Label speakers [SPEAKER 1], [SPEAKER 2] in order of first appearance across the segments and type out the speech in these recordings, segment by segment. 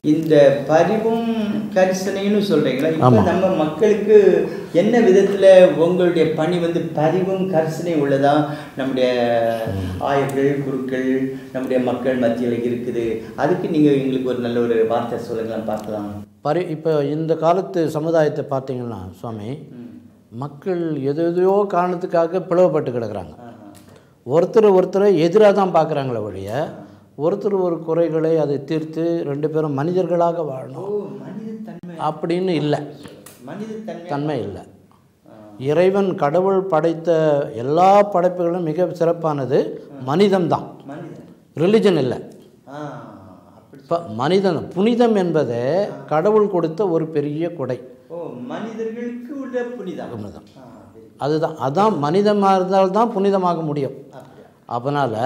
[SPEAKER 1] இந்த பரிவும் கரிசனைன்னு சொல்றீங்களா இப்போ
[SPEAKER 2] ஆமா.
[SPEAKER 1] நம்ம மக்களுக்கு என்ன விதத்துல உங்களுடைய பணி வந்து பரிவும் கரிசனை உள்ளதா நம்முடைய ஆயர்கள் குருக்கள் நம்முடைய மக்கள் மத்தியில் இருக்குது அதுக்கு நீங்க எங்களுக்கு ஒரு நல்ல ஒரு வார்த்தை சொல்லுங்களேன் பார்க்கலாம்
[SPEAKER 2] பரி இப்போ இந்த காலத்து சமுதாயத்தை பார்த்தீங்கன்னா சுவாமி மக்கள் எது எதையோ காரணத்துக்காக பிளவுபட்டு கிடக்குறாங்க ஒருத்தர் ஒருத்தரை எதிராக தான் பார்க்குறாங்களே ஒழிய ஒருத்தர் ஒரு குறைகளை அதை தீர்த்து ரெண்டு பேரும் மனிதர்களாக
[SPEAKER 1] ஓ
[SPEAKER 2] வாழணும்
[SPEAKER 1] மனித தன்மை
[SPEAKER 2] அப்படின்னு இல்லை
[SPEAKER 1] மனித தன்மை
[SPEAKER 2] தன்மை இல்லை இறைவன் கடவுள் படைத்த எல்லா படைப்புகளும் மிக சிறப்பானது மனிதம்தான்
[SPEAKER 1] மனிதன்
[SPEAKER 2] ரிலிஜன் இல்லை
[SPEAKER 1] ஆ அப்படி
[SPEAKER 2] இப்போ மனிதன் புனிதம் என்பது கடவுள் கொடுத்த ஒரு பெரிய கொடை
[SPEAKER 1] ஓ மனிதர்களுக்கு உள்ள புனிதம்
[SPEAKER 2] புனிதம்.
[SPEAKER 1] ஆ, very good.
[SPEAKER 2] அதுதான் அதான் மனிதமாக இருந்தால்தான் புனிதமாக முடியும்
[SPEAKER 1] அப்படியா
[SPEAKER 2] அதனால்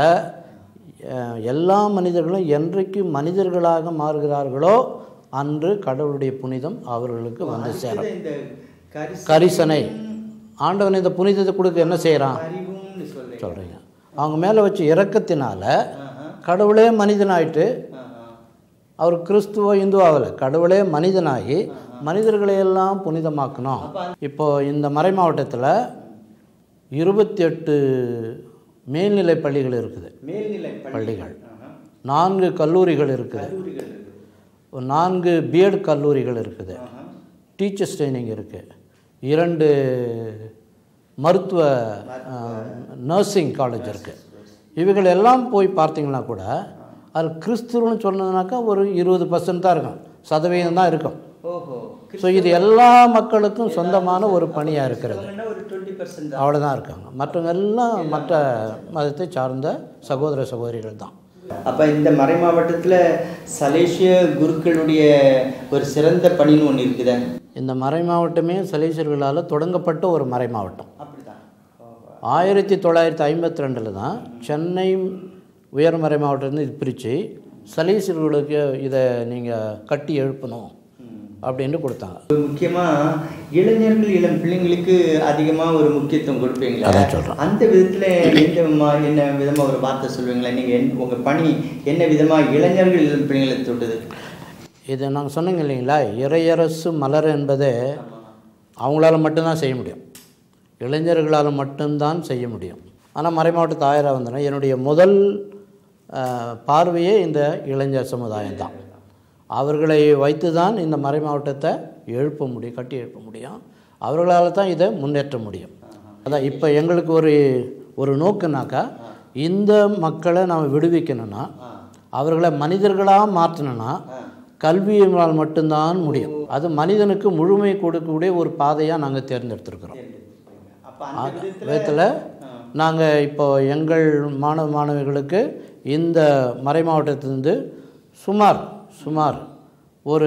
[SPEAKER 2] எல்லா மனிதர்களும் என்றைக்கு மனிதர்களாக மாறுகிறார்களோ அன்று கடவுளுடைய புனிதம் அவர்களுக்கு வந்து சேரும்
[SPEAKER 1] அடுத்தது இந்த கரிசனை
[SPEAKER 2] கரிசனை ஆண்டவன் இந்த புனிதத்தை கொடுக்க என்ன செய்கிறான்
[SPEAKER 1] அறிவும்னு சொல்றீங்க
[SPEAKER 2] சொல்கிறீங்க அவங்க மேலே வச்ச இரக்கத்தினால
[SPEAKER 1] ஆஹா,
[SPEAKER 2] கடவுளே மனிதனாயிட்டு
[SPEAKER 1] ஆஹா.
[SPEAKER 2] அவர் கிறிஸ்துவ இந்துவாவில் கடவுளே மனிதனாகி மனிதர்களை எல்லாம் புனிதமாக்கணும் இப்போ இந்த மறை மாவட்டத்தில் இருபத்தி எட்டு மேல்நிலை பள்ளிகள் இருக்குது
[SPEAKER 1] மேல்நிலை
[SPEAKER 2] பள்ளிகள்
[SPEAKER 1] ஆஹா.
[SPEAKER 2] நான்கு கல்லூரிகள் இருக்குது
[SPEAKER 1] கல்லூரிகள் இருக்குது
[SPEAKER 2] ஒரு நான்கு பிஎட் கல்லூரிகள் இருக்குது
[SPEAKER 1] ஆஹா.
[SPEAKER 2] டீச்சர்ஸ் ட்ரைனிங் இருக்குது இரண்டு மருத்துவ நர்சிங் காலேஜ் இருக்குது இவைகள் எல்லாம் போய் பார்த்தீங்கன்னா கூட அதில் கிறிஸ்துவன்னு சொன்னதுனாக்கா ஒரு இருபது பர்சன்ட் தான் இருக்கும் சதவீதம் தான் இருக்கும்
[SPEAKER 1] ஓஹோ
[SPEAKER 2] ஸோ இது எல்லா மக்களுக்கும் சொந்தமான ஒரு பணியாக இருக்கிறது
[SPEAKER 1] கிறிஸ்தவங்கன்னா ஒரு டுவெண்ட்டி பர்சன்ட் தான்
[SPEAKER 2] அவ்வளோதான் இருக்காங்க மற்றவங்க எல்லாம் மற்ற மதத்தை சார்ந்த சகோதர சகோதரிகள் தான்
[SPEAKER 1] அப்ப இந்த மறை மாவட்டத்துல சலேசிய குருக்களுடைய ஒரு சிறந்த பணின்னு ஒண்ணு இருக்குதா
[SPEAKER 2] இந்த மறை மாவட்டமே சலீசர்களால் தொடங்கப்பட்ட ஒரு மறை மாவட்டம்
[SPEAKER 1] அப்படிதான் ஓஹோ.
[SPEAKER 2] ஆயிரத்தி தொள்ளாயிரத்தி ஐம்பத்தி ரெண்டில் தான் சென்னை உயர்மறை மாவட்டத்திலிருந்து இது பிரித்து சலீசர்களுக்கு இதை நீங்கள் கட்டி எழுப்பணும் அப்படின்னு கொடுத்தாங்க
[SPEAKER 1] முக்கியமா இளைஞர்கள் இளம் பிள்ளைங்களுக்கு அதிகமா ஒரு முக்கியத்துவம் கொடுப்பீங்களா
[SPEAKER 2] அதான் சொல்றேன்.
[SPEAKER 1] அந்த விதத்துல எந்த விதமா என்ன விதமா ஒரு வார்த்தை சொல்லுவீங்களா நீங்க என்- உங்க பணி என்ன விதமா இளைஞர்கள் இளம் பிள்ளைங்களை தொட்டது
[SPEAKER 2] இது நாங்கள் சொன்னீங்க இல்லைங்களா இறையரசு மலர் என்பது அவங்களால மட்டும்தான் செய்ய முடியும் இளைஞர்களால் மட்டும்தான் செய்ய முடியும் ஆனால் மறைமாவட்ட ஆயராக வந்தேன்னா என்னுடைய முதல் அஹ், பார்வையே இந்த இளைஞர் சமுதாயம் தான் அவர்களை வைத்து தான் இந்த மறை மாவட்டத்தை எழுப்ப முடியும் கட்டி எழுப்ப முடியும் அவர்களால் தான் இதை முன்னேற்ற முடியும் அதான் இப்போ எங்களுக்கு ஒரு ஒரு நோக்குனாக்கா இந்த மக்களை நாம் விடுவிக்கணும்னா அவர்களை மனிதர்களாக மாற்றணும்னா கல்வியினால் மட்டும்தான் முடியும் அது மனிதனுக்கு முழுமை கொடுக்கக்கூடிய ஒரு பாதையாக நாங்கள் தேர்ந்தெடுத்திருக்கிறோம்
[SPEAKER 1] அப்ப அந்த விதத்துல
[SPEAKER 2] விதத்தில் நாங்கள் இப்போ எங்கள் மாணவ மாணவிகளுக்கு இந்த மறை மாவட்டத்திலிருந்து சுமார் சுமார் ஒரு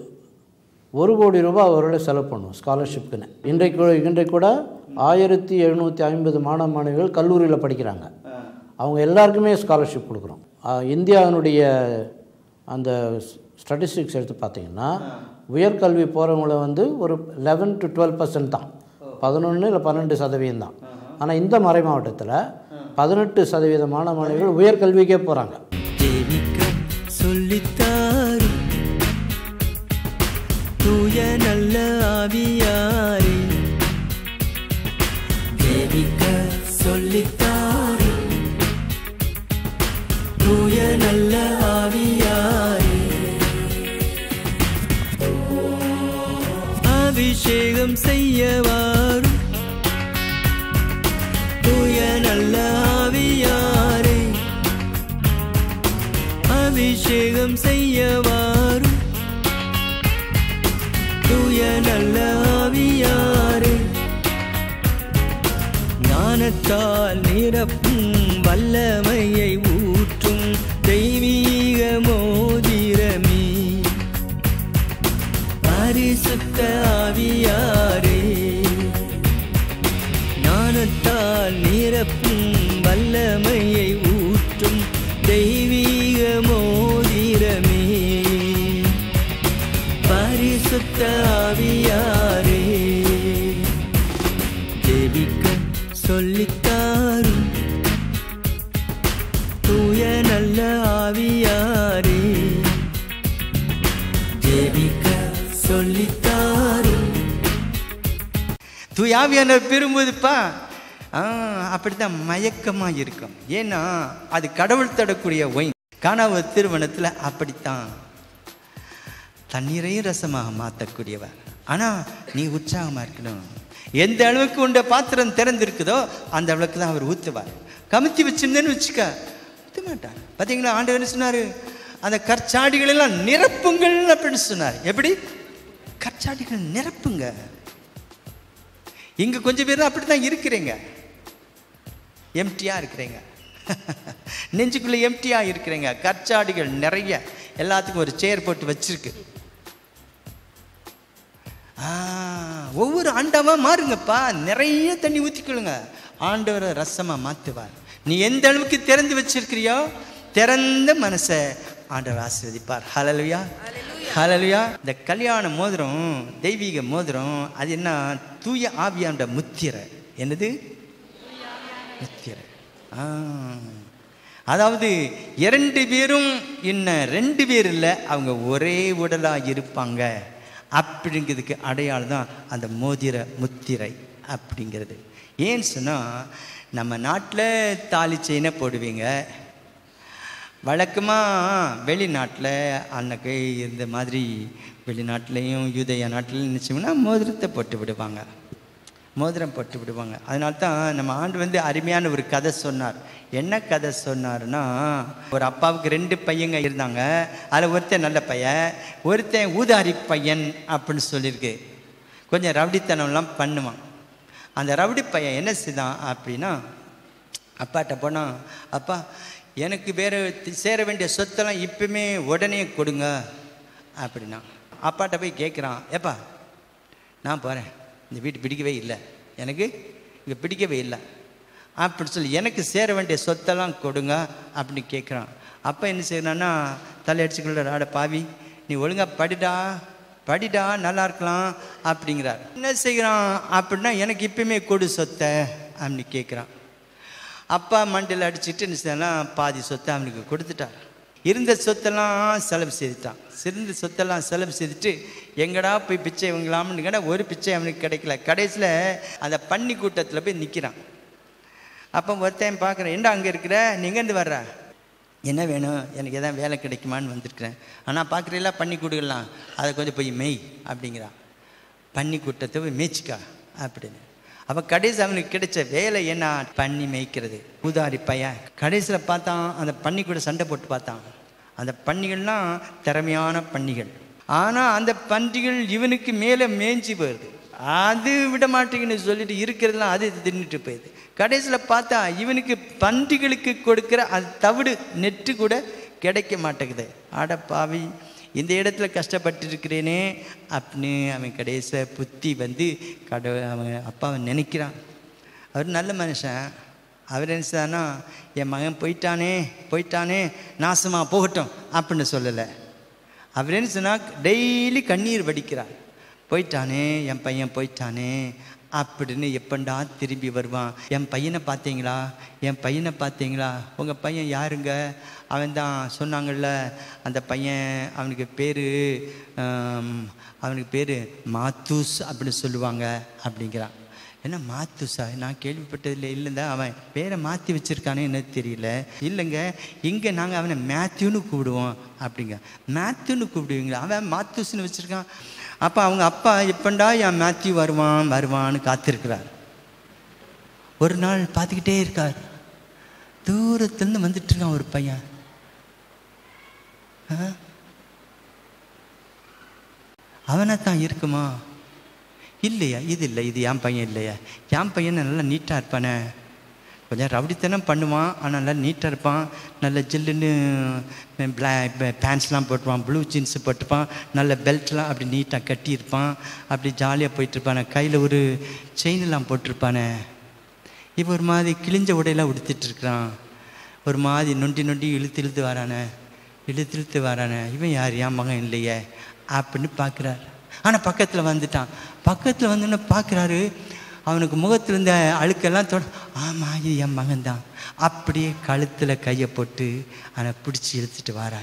[SPEAKER 2] ஒரு கோடி ரூபாய் அவர்களை செலவு பண்ணுவோம் ஸ்காலர்ஷிப்புக்குன்னு இன்றைக்கு இன்றைக்கு கூட ஆயிரத்தி எழுநூற்றி ஐம்பது மாணவ மாணவிகள் கல்லூரியில் படிக்கிறாங்க அவங்க எல்லாருக்குமே ஸ்காலர்ஷிப் கொடுக்குறோம் ஆஹ் இந்தியாவினுடைய அந்த ஸ்டாட்டிஸ்டிக்ஸ் எடுத்து பார்த்தீங்கன்னா உயர்கல்வி போகிறவங்கள வந்து ஒரு லெவன் டு டுவெல் பர்சன்ட் தான் பதினொன்று இல்லை பன்னெண்டு சதவீதம் தான் ஆனால் இந்த மறை மாவட்டத்தில் பதினெட்டு சதவீத மாணவ மாணவிகள் உயர்கல்விக்கே போகிறாங்க
[SPEAKER 3] ஜெபிக்க சொல்லித்தாரு தூய நல்ல ஆவியாரே ஜெபிக்க சொல்லித்தாரு தூய நல்ல ஆவியாரே அபிஷேகம் செய்யவாரும் தூய நல்ல ஆவியாரே அபிஷேகம் செய்யவாரும் தூய நல்ல ஆவியாரே ஞானத்தால் நிரப்பும் வல்லமையை ஊற்றும் தெய்வீக மோதிரமே பரிசுத்த ஆவியாரே ஞானத்தால் நிரப்பும் வல்லமையை ஊற்றும் தெய்வீக மோதிரமே பரிசுத்த ஆவியாரே ஜெபிக்க சொல்லித்தாரும் தூய நல்ல ஆவியாரே சொல்லித்தாரும்
[SPEAKER 1] தூயாவியானவர் பெறும்போதுப்பா ஆ அப்படித்தான் மயக்கமாக இருக்கும் ஏன்னா அது கடவுள் தடக்கூடிய ஒயின் காணாவ திருமணத்தில் அப்படித்தான் தண்ணீரையும் ரசமாக மாற்றக்கூடியவர் ஆனால் நீ உற்சாகமாக இருக்கணும் எந்த அளவுக்கு உண்ட பாத்திரம் திறந்திருக்குதோ அந்த அளவுக்கு தான் அவர் ஊற்றுவார் கமுத்தி வச்சிருந்தேன்னு வச்சுக்க ஊற்ற மாட்டார் பார்த்தீங்களா ஆண்டவர் என்ன சொன்னார் அந்த கற்சாடிகள் எல்லாம் நிரப்புங்கள் அப்படின்னு சொன்னார் எப்படி கற்சாடிகள் நிரப்புங்க இங்க கொஞ்சம் பேர் அப்படி தான் இருக்கிறீங்க எம்டியா இருக்கிறீங்க நெஞ்சுக்குள்ள எம்டியா இருக்கிறீங்க கற்சாடிகள் நிறைய எல்லாத்துக்கும் ஒரு சேர் போட்டு வச்சிருக்கு ஆ, ஒவ்வொரு ஆண்டவா மாறுங்கப்பா நிறைய தண்ணி ஊற்றிக்கொள்ளுங்க ஆண்டவரை ரசமா மாத்துவார் நீ எந்த அளவுக்கு திறந்து வச்சிருக்கிறியோ திறந்த மனசை ஆண்டவர் ஆசீர்வதிப்பார் ஹalleluya ஹalleluya இந்த கல்யாண மோதிரம் தெய்வீக மோதிரம் அது என்ன தூய ஆவியாண்ட முத்திரை என்னது முத்திரை ஆ அதாவது இரண்டு பேரும் இன்னும் ரெண்டு பேர் இல்லை அவங்க ஒரே உடலாக இருப்பாங்க அப்படிங்கிறதுக்கு அடையாளம் தான் அந்த மோதிர முத்திரை அப்படிங்கிறது ஏன்னு சொன்னால் நம்ம நாட்டில் தாலி செயினை போடுவீங்க வழக்கமாக வெளிநாட்டில் அன்னைக்கு இந்த மாதிரி வெளிநாட்டிலையும் யூதய நாட்டிலையும் நினச்சோம்னா மோதிரத்தை போட்டு விடுவாங்க மோதிரம் போட்டு விடுவாங்க அதனால தான் நம்ம ஆண்டு வந்து அருமையான ஒரு கதை சொன்னார் என்ன கதை சொன்னார்னா ஒரு அப்பாவுக்கு ரெண்டு பையங்க இருந்தாங்க அதில் ஒருத்தன் நல்ல பையன் ஒருத்தன் ஊதாரி பையன் அப்படின்னு சொல்லியிருக்கு கொஞ்சம் ரவுடித்தனம்லாம் பண்ணுவான் அந்த ரவுடி பையன் என்ன செய்தான் அப்படின்னா அப்பாட்ட போனான் அப்பா எனக்கு வேறு சேர வேண்டிய சொத்தெல்லாம் இப்பவுமே உடனே கொடுங்க அப்படின்னா அப்பாட்ட போய் கேட்குறான் ஏப்பா நான் போகிறேன் இந்த வீட்டு பிடிக்கவே இல்லை எனக்கு இங்கே பிடிக்கவே இல்லை அப்படின்னு சொல்லி எனக்கு சேர வேண்டிய சொத்தெல்லாம் கொடுங்க அப்படின்னு கேட்குறான் அப்போ என்ன செய்யறான்னா தலையடிச்சுக்கொள்ள ஆட பாவி நீ ஒழுங்காக படிடா படிடா நல்லா இருக்கலாம் அப்படிங்கிறார் என்ன செய்கிறான் அப்படின்னா எனக்கு இப்பயுமே கொடு சொத்தை அப்படின்னு கேட்குறான் அப்பா மண்டையில் அடிச்சுட்டு என்ன செய்யலாம் பாதி சொத்தை அவனுக்கு கொடுத்துட்டார் இருந்த சொத்தெல்லாம் செலவு செய்துட்டான் சிறந்த சொத்தெல்லாம் செலவு செய்துட்டு எங்கடா போய் பிச்சை வாங்கலாம்னு கேட்டால் ஒரு பிச்சை அவனுக்கு கிடைக்கல கடைசியில் அந்த பன்னி கூட்டத்தில் போய் நிற்கிறான் அப்போ ஒருத்தன் பார்க்குறேன் என்ன அங்கே இருக்கிற நீ எங்கேருந்து வர்ற என்ன வேணும் எனக்கு எதாவது வேலை கிடைக்குமான்னு வந்திருக்கிறேன் ஆனால் பார்க்குறீங்களா பன்னி கூடுகள்லாம் அதை கொஞ்சம் போய் மெய் அப்படிங்கிறான் பன்னி கூட்டத்தை போய் மேய்ச்சிக்கா அப்படின்னு அப்போ கடைசி அவனுக்கு கிடைச்ச வேலை என்ன பண்ணி மேய்க்கிறது பூதாரி பையன் கடைசியில் பார்த்தான் அந்த பன்னி கூட சண்டை போட்டு பார்த்தான் அந்த பன்னிகள்லாம் திறமையான பன்னிகள் ஆனால் அந்த பன்றிகள் இவனுக்கு மேலே மேய்ஞ்சி போயிடுது அது விட மாட்டேங்குன்னு சொல்லிட்டு இருக்கிறதெல்லாம் அது தின்னுட்டு போயிடுது கடைசியில் பார்த்தா இவனுக்கு பன்றிகளுக்கு கொடுக்குற அது தவிடு நெட்டு கூட கிடைக்க மாட்டேங்குது அட பாவி இந்த இடத்துல கஷ்டப்பட்டு இருக்கிறேனே அப்படின்னு அவன் கடைசியில் புத்தி வந்து கட அவன் அப்பாவை நினைக்கிறான் அவர் நல்ல மனுஷன் அவர் என்ன செய்தானா என் மகன் போயிட்டானே போயிட்டானே நாசமாக போகட்டும் அப்படின்னு சொல்லலை அவர் என்ன சொன்னால் டெய்லி கண்ணீர் வடிக்கிறார் போயிட்டானே என் பையன் போயிட்டானே அப்படின்னு எப்பண்டா திரும்பி வருவான் என் பையனை பார்த்தீங்களா என் பையனை பார்த்தீங்களா உங்கள் பையன் யாருங்க அவன் தான் சொன்னாங்கள்ல அந்த பையன் அவனுக்கு பேர் அவனுக்கு பேர் மாத்தூஸ் அப்படின்னு சொல்லுவாங்க அப்படிங்கிறான் என்ன மாத்துசா நான் கேள்விப்பட்டதில்லை இல்லைங்க அவன் பேரை மாற்றி வச்சுருக்கானே என்ன தெரியல இல்லைங்க இங்கே நாங்கள் அவனை மேத்யூன்னு கூப்பிடுவோம் அப்படிங்க மேத்யூன்னு கூப்பிடுவீங்களா அவன் மாத்தூஸ்னு வச்சுருக்கான் அப்போ அவங்க அப்பா எப்பண்டா என் மேத்யூ வருவான் வருவான்னு காத்திருக்கிறார் ஒரு நாள் பார்த்துக்கிட்டே இருக்கார் தூரத்துலேருந்து வந்துட்டு இருக்கான் ஒரு பையன் ஆ? அவனை தான் இருக்குமா இல்லையா இது இல்லை இது என் பையன் இல்லையா என் பையன் நல்லா நீட்டாக இருப்பானே கொஞ்சம் ரவுடித்தனம் பண்ணுவான் ஆனால் நல்லா நீட்டாக இருப்பான் நல்ல ஜில்லுன்னு பிளா பேண்ட்ஸ்லாம் போட்டுருப்பான் ப்ளூ ஜீன்ஸு போட்டுப்பான் நல்ல பெல்ட்லாம் அப்படி நீட்டாக கட்டியிருப்பான் அப்படி ஜாலியாக போயிட்டுருப்பானே கையில் ஒரு செயின்லாம் போட்டிருப்பானே இப்போ ஒரு மாதிரி கிழிஞ்ச உடையெல்லாம் உடுத்திட்டு இருக்கிறான் ஒரு மாதிரி நொண்டி நொண்டி இழுத்து இழுத்து வரானே இழுத்து இழுத்து வரானே இவன் யார் என் மகன் இல்லையே அப்படின்னு பார்க்குறாரு ஆனால் பக்கத்தில் வந்துட்டான் பக்கத்தில் வந்தோன்னே பார்க்குறாரு அவனுக்கு முகத்தில் இருந்த அழுக்கெல்லாம் தொட ஆமாம் இது என் மகன் தான் அப்படியே கழுத்தில் கையை போட்டு அவனை பிடிச்சி இழுத்துட்டு வரார்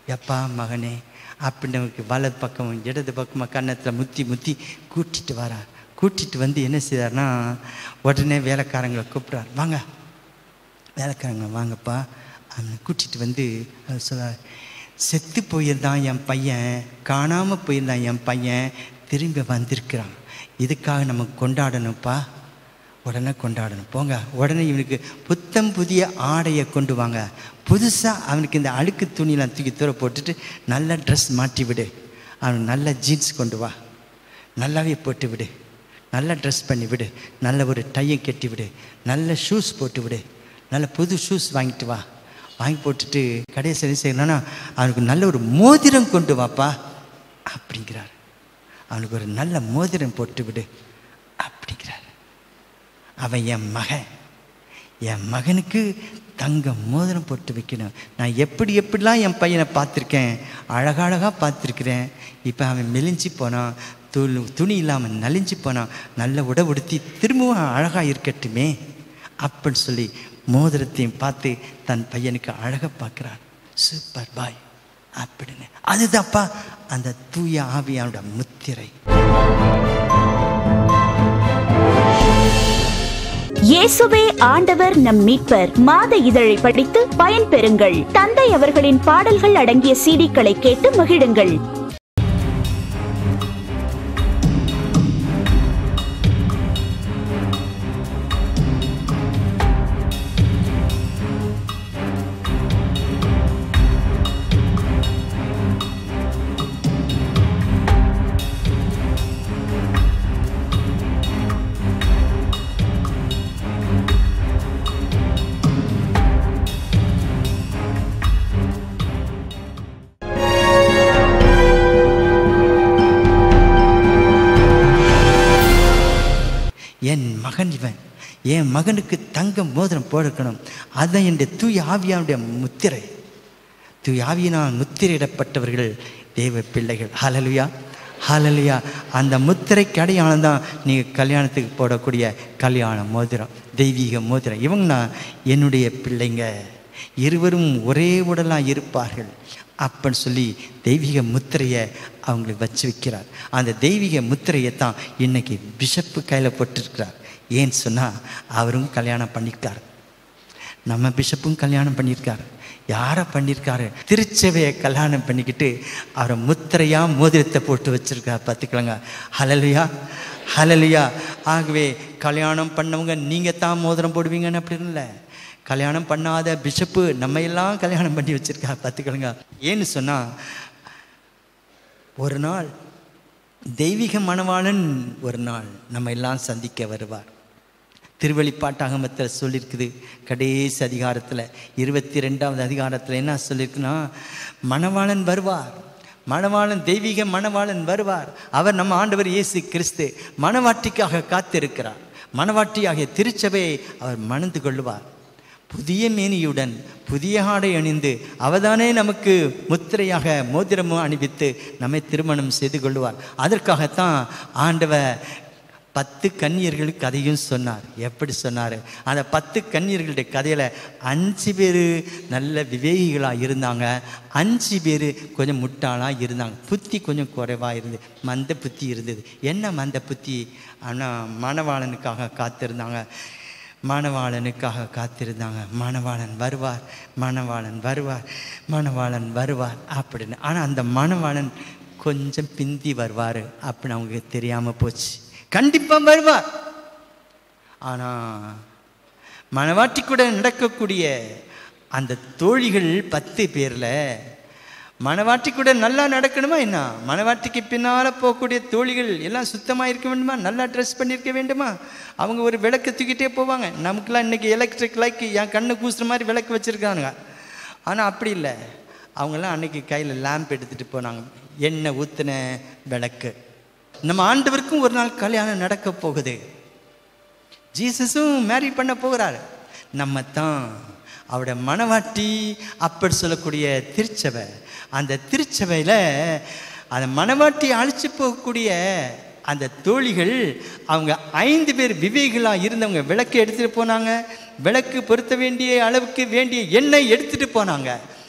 [SPEAKER 1] எப்பா மகனே அப்படின்னு அவனுக்கு வலது பக்கம் இடது பக்கமாக கன்னத்தில் முத்தி முத்தி கூட்டிட்டு வரார் கூட்டிட்டு வந்து என்ன செய்தார்னா உடனே வேலைக்காரங்களை கூப்பிட்றார் வாங்க வேலைக்காரங்க வாங்கப்பா அவனை கூட்டிட்டு வந்து அவர் சொல்றார் செத்து போயிருந்தான் என் பையன் காணாமல் போயிருந்தான் என் பையன் திரும்பி வந்திருக்கிறான் இதுக்காக நம்ம கொண்டாடணும்ப்பா உடனே கொண்டாடணும் போங்க உடனே இவனுக்கு புத்தம் புதிய ஆடையை கொண்டு வாங்க புதுசாக அவனுக்கு இந்த அழுக்கு துணியெல்லாம் தூக்கி தூர போட்டுட்டு நல்ல ட்ரெஸ் மாட்டி விடு அவனுக்கு நல்ல ஜீன்ஸ் கொண்டு வா நல்லாவே போட்டு விடு நல்ல ட்ரெஸ் பண்ணி விடு நல்ல ஒரு டையை கட்டி விடு நல்ல ஷூஸ் போட்டு விடு நல்ல புது ஷூஸ் வாங்கிட்டு வா வாங்கி போட்டுட்டு கடைசி என்ன செய்யணும்னா அவனுக்கு நல்ல ஒரு மோதிரம் கொண்டு வாப்பா அப்படிங்கிறார் அவனுக்கு ஒரு நல்ல மோதிரம் போட்டு விடு அப்படிங்கிறார் அவன் என் மகன் என் மகனுக்கு தங்க மோதிரம் போட்டு வைக்கணும் நான் எப்படி எப்படிலாம் என் பையனை பார்த்துருக்கேன் அழகழகாக பார்த்துருக்கிறேன் இப்போ அவன் மெலிஞ்சு போனான் துணி துணி இல்லாமல் நலிஞ்சு போனான் நல்ல உடை உடுத்தி திரும்பவும் அழகாக இருக்கட்டுமே அப்படின்னு சொல்லி மோதிரத்தையும் பார்த்து தன் பையனுக்கு அழகாக பார்க்குறான் சூப்பர் பாய் அப்படின்னு அதுதான்ப்பா அந்த தூய ஆவியானோட முத்திரை
[SPEAKER 4] இயேசுவே ஆண்டவர் நம் மீட்பர் மாத இதழை படித்து பயன்பெறுங்கள் தந்தை அவர்களின் பாடல்கள் அடங்கிய சீடிக்களை கேட்டு மகிழுங்கள்
[SPEAKER 1] என் மகன் இவன் என் மகனுக்கு தங்க மோதிரம் போடக்கணும் அதுதான் என்னுடைய தூய ஆவியானுடைய முத்திரை தூய ஆவியினால் முத்திரையிடப்பட்டவர்கள் தேவ பிள்ளைகள் ஹalleluya ஹalleluya அந்த முத்திரைக்கு அடையாளம் தான் நீங்கள் கல்யாணத்துக்கு போடக்கூடிய கல்யாண மோதிரம் தெய்வீக மோதிரம் இவங்கன்னா என்னுடைய பிள்ளைங்க இருவரும் ஒரே உடலாக இருப்பார்கள் அப்படின்னு சொல்லி தெய்வீக முத்திரையை அவங்களுக்கு வச்சு வைக்கிறார் அந்த தெய்வீக முத்திரையை தான் இன்னைக்கு பிஷப்பு கையில் போட்டிருக்கிறார் ஏன்னு சொன்னால் அவரும் கல்யாணம் பண்ணிக்கிட்டார் நம்ம பிஷப்பும் கல்யாணம் பண்ணியிருக்காரு யாரை பண்ணியிருக்காரு திருச்சபையை கல்யாணம் பண்ணிக்கிட்டு அவரை முத்திரையா மோதிரத்தை போட்டு வச்சிருக்கார் பார்த்துக்கலாங்க ஹலலுயா ஹலலுயா ஆகவே கல்யாணம் பண்ணவங்க நீங்கள் தான் மோதிரம் போடுவீங்கன்னு அப்படி இல்லை கல்யாணம் பண்ணாத பிஷப்பு நம்ம எல்லாம் கல்யாணம் பண்ணி வச்சிருக்கார் பார்த்துக்கலுங்க ஏன்னு சொன்னால் ஒரு நாள் தெய்வீக மணவாளன் ஒரு நாள் நம்ம எல்லாம் சந்திக்க வருவார் திருவெளிப்பாட்டாகமத்தில் சொல்லியிருக்குது கடைசி அதிகாரத்தில் இருபத்தி ரெண்டாவது அதிகாரத்தில் என்ன சொல்லியிருக்குன்னா மணவாளன் வருவார் மணவாளன் தெய்வீக மணவாளன் வருவார் அவர் நம்ம ஆண்டவர் இயேசு கிறிஸ்து மணவாட்டிக்காக காத்திருக்கிறார் மணவாட்டியாகிய திருச்சபையை அவர் மணந்து கொள்ளுவார் புதிய மேனியுடன் புதிய ஆடை அணிந்து அவதானே நமக்கு முத்திரையாக மோதிரமும் அணிவித்து நம்மை திருமணம் செய்து கொள்வார் அதற்காகத்தான் ஆண்டவர் பத்து கன்னியர்களுக்கு கதையும் சொன்னார் எப்படி சொன்னார் அந்த பத்து கன்னியர்களுடைய கதையில் அஞ்சு பேர் நல்ல விவேகிகளாக இருந்தாங்க அஞ்சு பேர் கொஞ்சம் முட்டாளாக இருந்தாங்க புத்தி கொஞ்சம் குறைவாக இருந்து மந்த புத்தி இருந்தது என்ன மந்த புத்தி ஆனால் மணவாளனுக்காக காத்திருந்தாங்க மணவாளனுக்காக காத்திருந்தாங்க மணவாளன் வருவார் மணவாளன் வருவார் மணவாளன் வருவார் அப்படின்னு ஆனால் அந்த மணவாளன் கொஞ்சம் பிந்தி வருவார் அப்படின்னு அவங்களுக்கு தெரியாமல் போச்சு கண்டிப்பாக வருவார் ஆனால் மணவாட்டி கூட நடக்கக்கூடிய அந்த தோழிகள் பத்து பேரில் மணவாட்டி கூட நல்லா நடக்கணுமா என்ன மணவாட்டிக்கு பின்னால் போகக்கூடிய தோழிகள் எல்லாம் சுத்தமாக இருக்க வேண்டுமா நல்லா ட்ரெஸ் பண்ணியிருக்க வேண்டுமா அவங்க ஒரு விளக்கு தூக்கிட்டே போவாங்க நமக்குலாம் இன்றைக்கி எலக்ட்ரிக் லைக் என் கண்ணு கூசுற மாதிரி விளக்கு வச்சுருக்காங்க ஆனால் அப்படி இல்லை அவங்கெல்லாம் அன்னைக்கு கையில் லேம்ப் எடுத்துகிட்டு போனாங்க எண்ணெய் ஊற்றின விளக்கு நம்ம ஆண்டவருக்கும் ஒரு நாள் கல்யாணம் நடக்க போகுது ஜீசஸும் மேரி பண்ண போகிறார் நம்ம தான் அவட மணவாட்டி அப்படி சொல்லக்கூடிய திருச்சபை அந்த திருச்சபையில் அந்த மணவாட்டி அழைச்சி போகக்கூடிய அந்த தோழிகள் அவங்க ஐந்து பேர் விவேகிகளாக இருந்தவங்க விளக்கு எடுத்துகிட்டு போனாங்க விளக்கு பொருத்த வேண்டிய அளவுக்கு வேண்டிய எண்ணெய் எடுத்துகிட்டு போனாங்க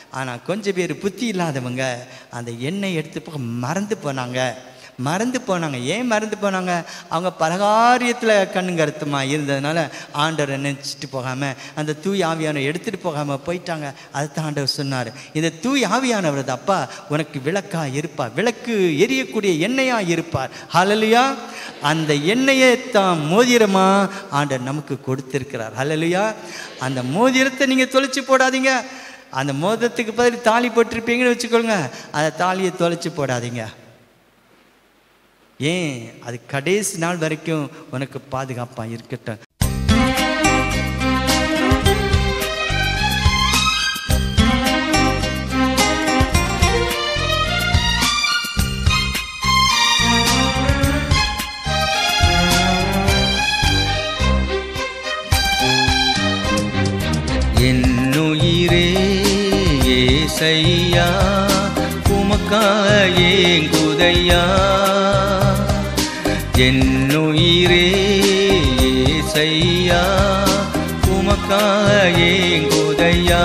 [SPEAKER 1] ஆனால் கொஞ்சம் பேர் புத்தி இல்லாதவங்க அந்த எண்ணெய் எடுத்து போக மறந்து போனாங்க மறந்து போனாங்க ஏன் மறந்து போனாங்க அவங்க பலகாரியத்தில் கண்ணுங்கருத்துமா இருந்ததுனால ஆண்டவரை நினச்சிட்டு போகாமல் அந்த தூய் ஆவியானவரை எடுத்துகிட்டு போகாமல் போயிட்டாங்க அதுதான் ஆண்டவர் சொன்னார் இந்த தூய் ஆவியானவர் அப்பா உனக்கு விளக்காக இருப்பார் விளக்கு எரியக்கூடிய எண்ணெயாக இருப்பார் ஹalleluya அந்த எண்ணெயை தான் மோதிரமா ஆண்டவர் நமக்கு கொடுத்திருக்கிறார் ஹalleluya அந்த மோதிரத்தை நீங்கள் தொலைச்சு போடாதீங்க அந்த மோதிரத்துக்கு பதில் தாலி போட்டிருப்பீங்கன்னு வச்சுக்கோங்க அந்த தாலியை தொலைச்சு போடாதீங்க ஏன் அது கடைசி நாள் வரைக்கும் உனக்கு பாதுகாப்பாக இருக்கட்டும்
[SPEAKER 3] என்னுயிரே ஏசையா உமக்காக ஏங்குதையா என்னுயிரே ஏசையா உமக்காக ஏங்குதையா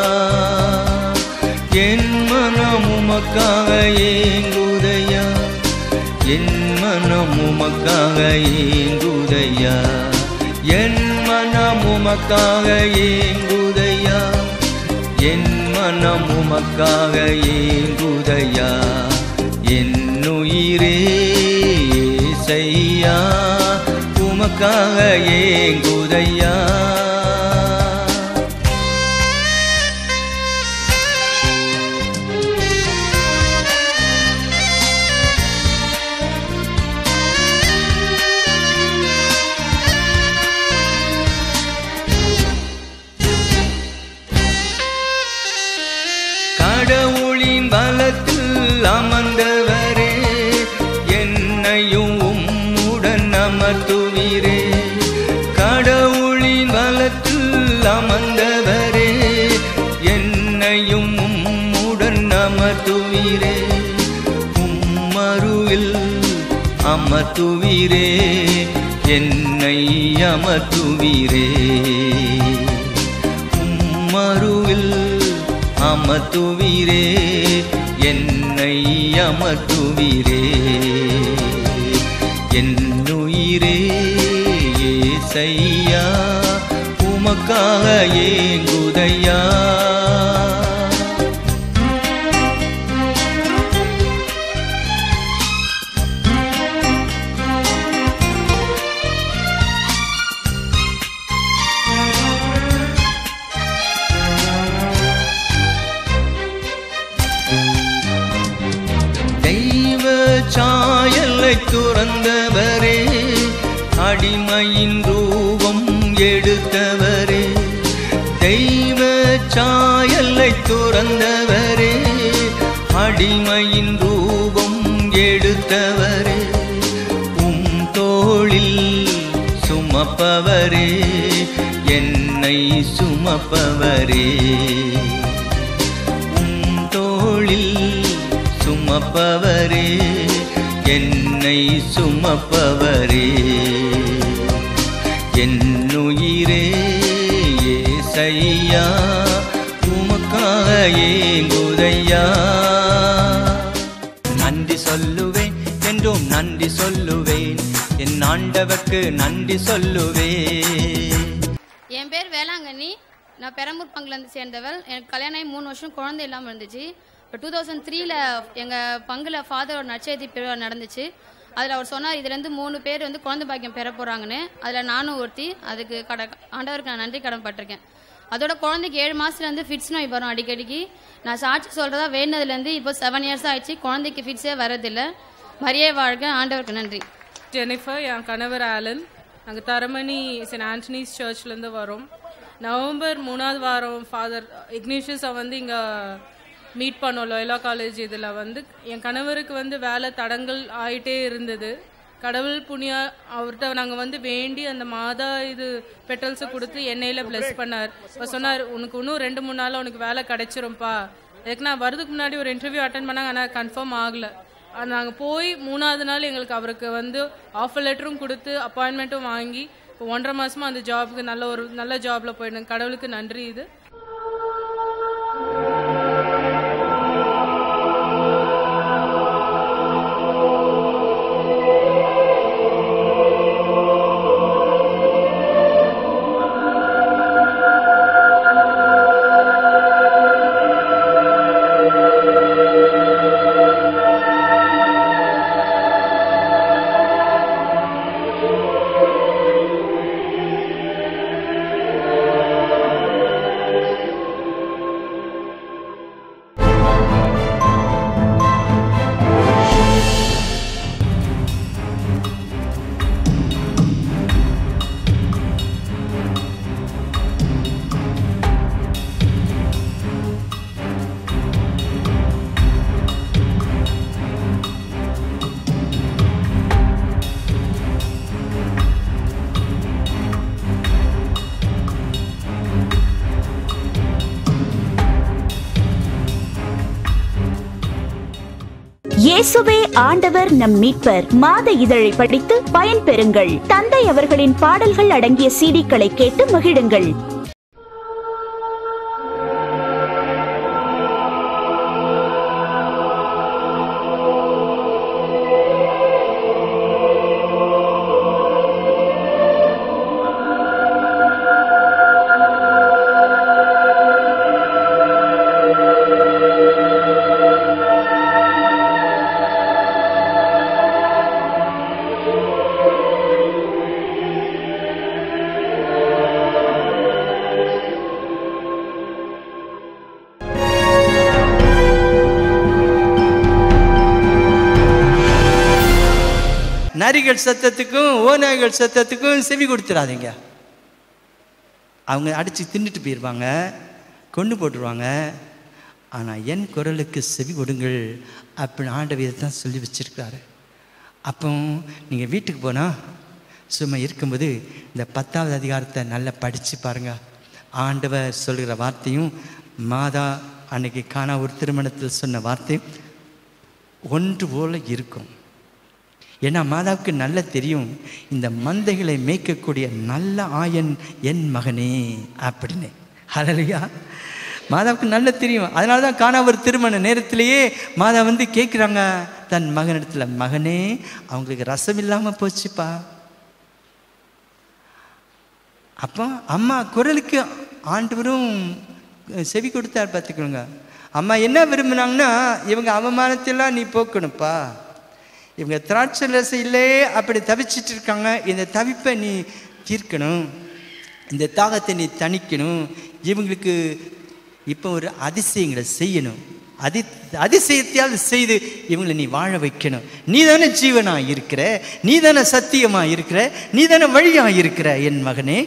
[SPEAKER 3] என் மனம் உமக்காக ஏங்குதையா என் மனம் உமக்காக ஏங்குதையா என் மனம் உமக்காக ஏங்குதையா என் மனம் உமக்காக ஏங்குதையா என்னுயிரே ஏசையா உமக்காக ஏங்குதையா கடவுளின் பலத்தில் அமர்ந்தவரே என்னையும் உம்முடன் அமர்த்துவீரே கடவுளின் பலத்தில் அமர்ந்தவரே என்னையும் உம்முடன் அமர்த்துவீரே உம்மருவில் அமர்த்துவீரே என்னை அமர்த்துவீரே உம்மருவில் அமர்த்துவீரே என்னை அமர்த்துவீரே என்னுயிரே ஏசையா உமக்காக ஏங்குதையா தெய்வ சாயலை துறந்தவரே அடிமையின் ரூபம் எடுத்தவரே தெய்வ சாயலை துறந்தவரே அடிமையின் ரூபம் எடுத்தவரே உம் தோளில் சுமப்பவரே என்னை சுமப்பவரே உம் தோளில் சுமப்பவரே என்னை சுமப்பவரே என்னுயிரே ஏசையா உமக்காக ஏங்குதையா நன்றி சொல்லுவேன் என்றும் நன்றி சொல்லுவேன் என் ஆண்டவர்க்கு நன்றி சொல்லுவேன்
[SPEAKER 5] என் பேர் வேளாங்கண்ணி நான் பெரம்பூர் பங்குலேருந்து சேர்ந்தவள் எனக்கு கல்யாணம் ஆகி மூணு வருஷம் குழந்தை இல்லாமல் இருந்துச்சு இப்போ டூ தௌசண்ட் த்ரீல எங்கள் பங்குல ஃபாதரோட நற்செய்தி பெருவா நடந்துச்சு அதில் அவர் சொன்னார் இதுலேருந்து மூணு பேர் வந்து குழந்தை பாக்கியம் பெற போகிறாங்கன்னு அதில் நானும் ஒருத்தி அதுக்கு கட ஆண்டவருக்கு நான் நன்றி கடன் பட்டிருக்கேன் அதோட குழந்தைக்கு ஏழு மாதத்துலேருந்து ஃபிட்ஸ் நோய் வரும் அடிக்கடிக்கு நான் சாட்சி சொல்கிறதா வேணுனதுலேருந்து இப்போ செவன் இயர்ஸ் ஆயிடுச்சு குழந்தைக்கு ஃபிட்ஸே வரதில்லை மரியே வாழ்க ஆண்டவருக்கு நன்றி
[SPEAKER 6] ஜெனிஃபர் என் கணவர் ஆலன் நாங்கள் தரமணி சென்ட் ஆண்டனிஸ் சர்ச்லேருந்து வரோம் நவம்பர் மூணாவது வாரம் ஃபாதர் இக்னேஷியஸை வந்து இங்கே மீட் பண்ணோம் லோயலா காலேஜ் இதில் வந்து என் கணவருக்கு வந்து வேலை தடங்கள் ஆயிட்டே இருந்தது கடவுள் புண்ணியா அவர்கிட்ட நாங்கள் வந்து வேண்டி அந்த மாதா இது பெட்டல்ஸை கொடுத்து எண்ணெயில் bless பண்ணார் இப்போ சொன்னார் உனக்கு இன்னும் ரெண்டு மூணு நாளில் உனக்கு வேலை கிடைச்சிரும்ப்பா அதுக்கு நான் வரதுக்கு முன்னாடி ஒரு இன்டர்வியூ அட்டன் பண்ணாங்க ஆனால் கன்ஃபார்ம் ஆகலை நாங்கள் போய் மூணாவது நாள் எங்களுக்கு அவருக்கு வந்து ஆஃபர் லெட்டரும் கொடுத்து அப்பாயின்மெண்ட்டும் வாங்கி இப்போ ஒன்றரை மாசமா அந்த ஜாபுக்கு நல்ல ஒரு நல்ல ஜாப்ல போயிடுங்க கடவுளுக்கு நன்றி இது
[SPEAKER 4] இயேசுவே ஆண்டவர் நம் மீட்பர் மாத இதழை படித்து பயன்பெறுங்கள் தந்தை அவர்களின் பாடல்கள் அடங்கிய சீடிக்களை கேட்டு மகிழுங்கள்
[SPEAKER 1] நரிகள் சத்தத்துக்கும் ஓநாய்கள் சத்தத்துக்கும் செவி கொடுத்துடாதீங்க அவங்க அடித்து தின்னுட்டு போயிடுவாங்க கொண்டு போட்டுருவாங்க ஆனால் என் குரலுக்கு செவி கொடுங்கள் அப்படின்னு ஆண்டவர் தான் சொல்லி வச்சிருக்காரு அப்போ நீங்கள் வீட்டுக்கு போனால் சும்மா இருக்கும்போது இந்த பத்தாவது அதிகாரத்தை நல்லா படித்து பாருங்க ஆண்டவர் சொல்கிற வார்த்தையும் மாதா அன்னைக்கு காணா ஒரு திருமணத்தில் சொன்ன வார்த்தையும் ஒன்று போல இருக்கும் ஏன்னா மாதாவுக்கு நல்லா தெரியும் இந்த மந்தைகளை மேய்க்கக்கூடிய நல்ல ஆயன் என் மகனே அப்படின்னு ஹalleluya மாதாவுக்கு நல்லா தெரியும் அதனால தான் காணா ஒரு திருமண நேரத்திலேயே மாதா வந்து கேட்குறாங்க தன் மகனிடத்தில் மகனே அவங்களுக்கு ரசம் இல்லாமல் போச்சுப்பா அப்போ அம்மா குரலுக்கு ஆண்டவரும் செவி கொடுத்தார் பார்த்துக்கோங்க அம்மா என்ன விரும்புனாங்கன்னா இவங்க அவமானத்தெல்லாம் நீ போக்கணும்ப்பா இவங்க திராட்சை ரசம் இல்லே அப்படி தவிச்சிட்டு இருக்காங்க இந்த தவிப்பை நீ தீர்க்கணும் இந்த தாகத்தை நீ தணிக்கணும் இவங்களுக்கு இப்போ ஒரு அதிசயங்களை செய்யணும் அதி அதிசயத்தையால் செய்து இவங்களை நீ வாழ வைக்கணும் நீ தானே ஜீவனாக இருக்கிற நீ தானே சத்தியமாக இருக்கிற நீ தானே வழியாக இருக்கிற என் மகனே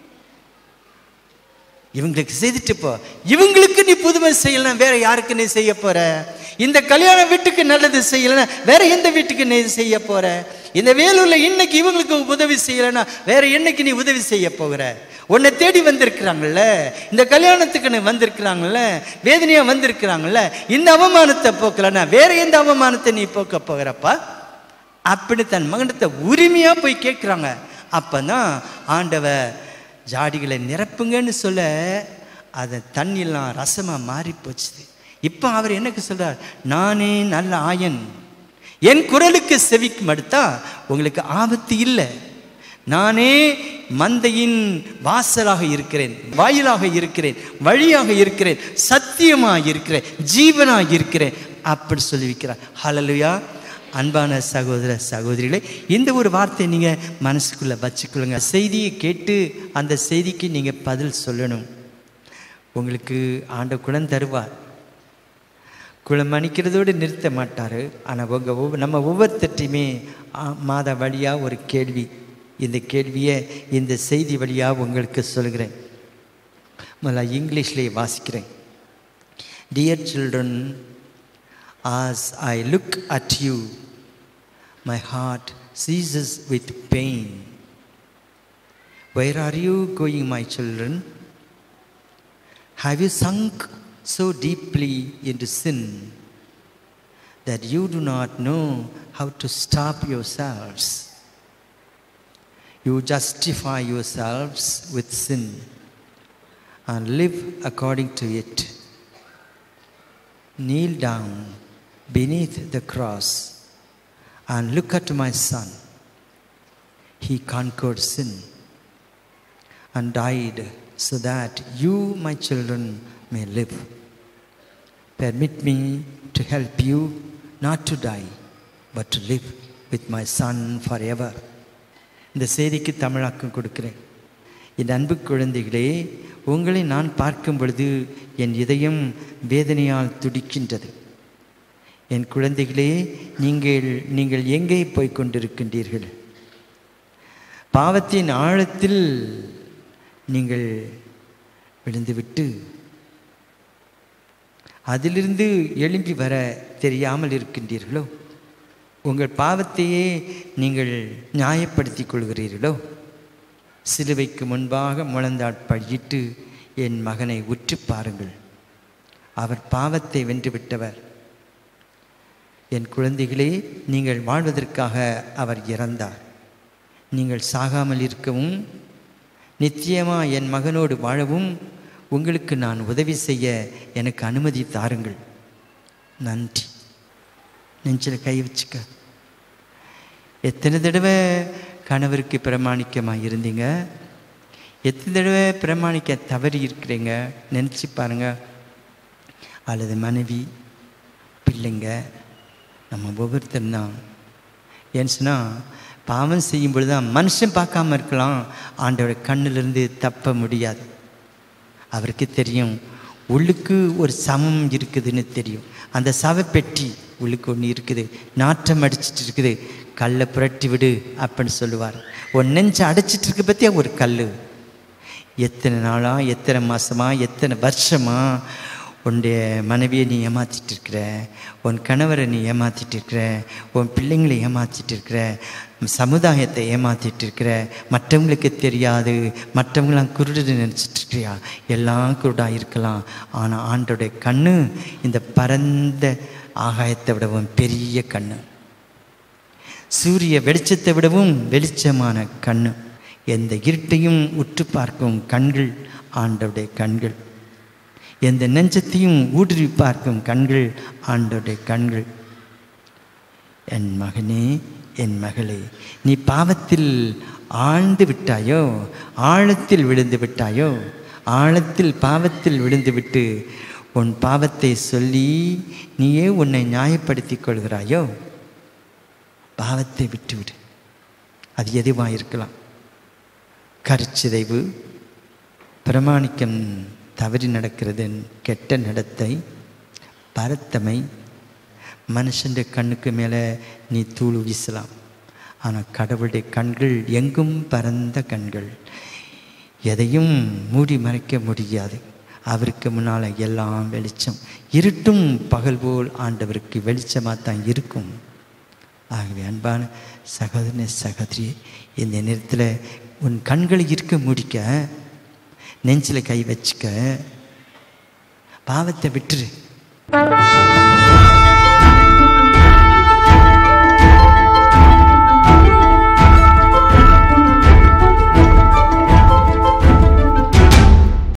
[SPEAKER 1] இவங்களுக்கு செய்துட்டு போ இவங்களுக்கு நீ புதுமை செய்யலாம் வேற யாருக்கு நீ செய்ய போற இந்த கல்யாண வீட்டுக்கு நல்லது செய்யலைன்னா வேற எந்த வீட்டுக்கு நீ செய்ய போற இந்த வேலூர்ல இன்னைக்கு இவங்களுக்கு உதவி செய்யலைன்னா வேற என்னைக்கு நீ உதவி செய்ய போகிற உன்னை தேடி வந்திருக்கிறாங்கல்ல இந்த கல்யாணத்துக்கு நீ வந்திருக்கிறாங்கல்ல வேதனையா வந்திருக்கிறாங்கல்ல இந்த அவமானத்தை போக்கலன்னா வேற எந்த அவமானத்தை நீ போக்க போகிறப்பா அப்படி தன் மகனத்தை உரிமையா போய் கேட்குறாங்க அப்பதான் ஆண்டவர் ஜாடிகளை நிரப்புங்கன்னு சொல்ல அது தண்ணியெல்லாம் ரசமாக மாறி போச்சுது இப்போ அவர் எனக்கு சொல்றார் நானே நல்ல ஆயன் என் குரலுக்கு செவிக்கு மடுத்தா உங்களுக்கு ஆபத்து இல்லை நானே மந்தையின் வாசலாக இருக்கிறேன் வாயிலாக இருக்கிறேன் வழியாக இருக்கிறேன் சத்தியமாக இருக்கிறேன் ஜீவனாக இருக்கிறேன் அப்படி சொல்லி வைக்கிறார் ஹalleluya அன்பான சகோதர சகோதரிகளே இந்த ஒரு வார்த்தையை நீங்கள் மனசுக்குள்ளே வச்சுக்கொள்ளுங்க செய்தியை கேட்டு அந்த செய்திக்கு நீங்கள் பதில் சொல்லணும் உங்களுக்கு ஆண்ட குலம் தருவார் குளம் மணிக்கிறதோடு நிறுத்த மாட்டார் ஆனால் உங்கள் ஒவ்வொரு நம்ம ஒவ்வொருத்தட்டையுமே ஆ, மாத வழியாக ஒரு கேள்வி இந்த கேள்வியை இந்த செய்தி வழியாக உங்களுக்கு சொல்கிறேன் முதல்ல இங்கிலீஷ்லேயே வாசிக்கிறேன் dear children as I look at you, my heart seizes with pain. Where are you going, my children? Have you sunk so deeply into sin that you do not know how to stop yourselves? You justify yourselves with sin and live according to it. Kneel down beneath the cross and look at my son. He conquered sin and died so that you, my children, may live. Permit me to help you not to die, but to live with my son forever. இந்த செய்திக்கு தமிழாக்கம் கொடுக்கிறேன் என் அன்பு குழந்தைகளே உங்களை நான் பார்க்கும் பொழுது என் இதயம் வேதனையால் துடிக்கின்றது என் குழந்தைகளே நீங்கள் நீங்கள் எங்கே போய் கொண்டிருக்கின்றீர்கள் பாவத்தின் ஆழத்தில் நீங்கள் விழுந்துவிட்டு அதிலிருந்து எழும்பி வர தெரியாமல் இருக்கின்றீர்களோ உங்கள் பாவத்தையே நீங்கள் நியாயப்படுத்திக் கொள்கிறீர்களோ சிலுவைக்கு முன்பாக முழந்தாட் பழியிட்டு என் மகனை உற்று பாருங்கள் அவர் பாவத்தை வென்றுவிட்டவர்
[SPEAKER 3] என் குழந்தைகளே நீங்கள் வாழ்வதற்காக அவர் இறந்தார் நீங்கள் சாகாமல் இருக்கவும் நிச்சயமாக என் மகனோடு வாழவும் உங்களுக்கு நான் உதவி செய்ய எனக்கு அனுமதி தாருங்கள் நன்றி நெஞ்சில் கை வச்சுக்க எத்தனை தடவை கணவருக்கு பிரமாணிக்கமாக இருந்தீங்க எத்தனை தடவை பிரமாணிக்க தவறி இருக்கிறீங்க நினச்சி பாருங்க அல்லது மனைவி பிள்ளைங்க நம்ம ஒவ்வொருத்தரும் தான் ஏன்னு சொன்னால் பாவம் செய்யும் பொழுது தான் மனுஷன் பார்க்காம இருக்கலாம் ஆண்டோட கண்ணிலிருந்து தப்ப முடியாது அவருக்கு தெரியும் உள்ளுக்கு ஒரு சமம் இருக்குதுன்னு தெரியும் அந்த சவப்பெட்டி உள்ளுக்கு ஒன்று இருக்குது நாற்றம் அடிச்சிட்டு இருக்குது கல்லை புரட்டி விடு அப்படின்னு சொல்லுவார் உன் நெஞ்சை அடைச்சிட்டு இருக்க பற்றியா ஒரு கல் எத்தனை நாளா எத்தனை மாசமா எத்தனை வருஷமா உன்னுடைய மனைவியை நீ ஏமாத்திட்டு இருக்கிற உன் கணவரை நீ ஏமாத்திட்டு இருக்கிற உன் பிள்ளைங்களை ஏமாத்திட்டு இருக்கிற சமுதாயத்தை ஏமாத்திட்டு இருக்கிற மற்றவங்களுக்கு தெரியாது மற்றவங்களாம் குருடு நினச்சிட்டு இருக்கிறியா எல்லாம் குருடாக இருக்கலாம் ஆனால் ஆண்டோடைய கண்ணு இந்த பரந்த ஆகாயத்தை விடவும் பெரிய கண்ணு சூரிய வெளிச்சத்தை விடவும் வெளிச்சமான கண்ணு எந்த இருட்டையும் உற்று பார்க்கும் கண்கள் ஆண்டவுடைய கண்கள் எந்த நெஞ்சத்தையும் ஊடுருவி பார்க்கும் கண்கள் ஆண்டோடைய கண்கள் என் மகனே என் மகளே நீ பாவத்தில் ஆழ்ந்து விட்டாயோ ஆழத்தில் விழுந்து விட்டாயோ ஆழத்தில் பாவத்தில் விழுந்து விட்டு உன் பாவத்தை சொல்லி நீயே உன்னை நியாயப்படுத்திக் கொள்கிறாயோ பாவத்தை விட்டுவிடு அது எதுவாக இருக்கலாம் கருச்சிதைவு பிரமாணிக்கம் தவறி நடக்கிறது கெட்ட நடத்தை பரத்தமை மனுஷன் கண்ணுக்கு மேலே நீ தூள் வீசலாம் ஆனால் கடவுளுடைய கண்கள் எங்கும் பரந்த கண்கள் எதையும் மூடி மறைக்க முடியாது அவருக்கு முன்னால் எல்லாம் வெளிச்சம் இருட்டும் பகல் போல் ஆண்டவருக்கு வெளிச்சமாக தான் இருக்கும் ஆகவே அன்பான சகோதரனே சகோதரியே இந்த நேரத்தில் உன் கண்களை இருக்க முடிக்க நெஞ்சில் கை வச்சுக்க பாவத்தை விட்டுரு